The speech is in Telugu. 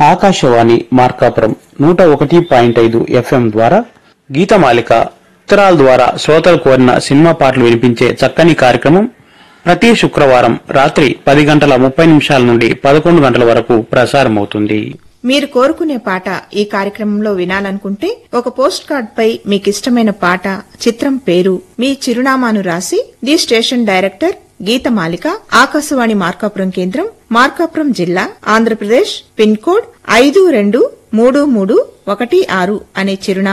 ఆకాశవాణి మార్కాపురం నూట ఒకటి పాయింట్ ఐదు ఎఫ్ఎం ద్వారా గీతమాలిక ఉత్తరాల ద్వారా శ్రోతలు కోరిన సినిమా పాటలు వినిపించే చక్కని కార్యక్రమం ప్రతి శుక్రవారం రాత్రి పది గంటల ముప్పై నిమిషాల నుండి పదకొండు గంటల వరకు ప్రసారమవుతుంది మీరు కోరుకునే పాట ఈ కార్యక్రమంలో వినాలనుకుంటే ఒక పోస్ట్ కార్డ్ పై మీకిష్టమైన పాట చిత్రం పేరు మీ చిరునామాను రాసి the station director Geethamalika Akashvani Markapuram కేంద్రం మార్కాపురం జిల్లా ఆంధ్రప్రదేశ్ పిన్ కోడ్ ఐదు రెండు మూడు మూడు ఒకటి ఆరు అనే చిరునామా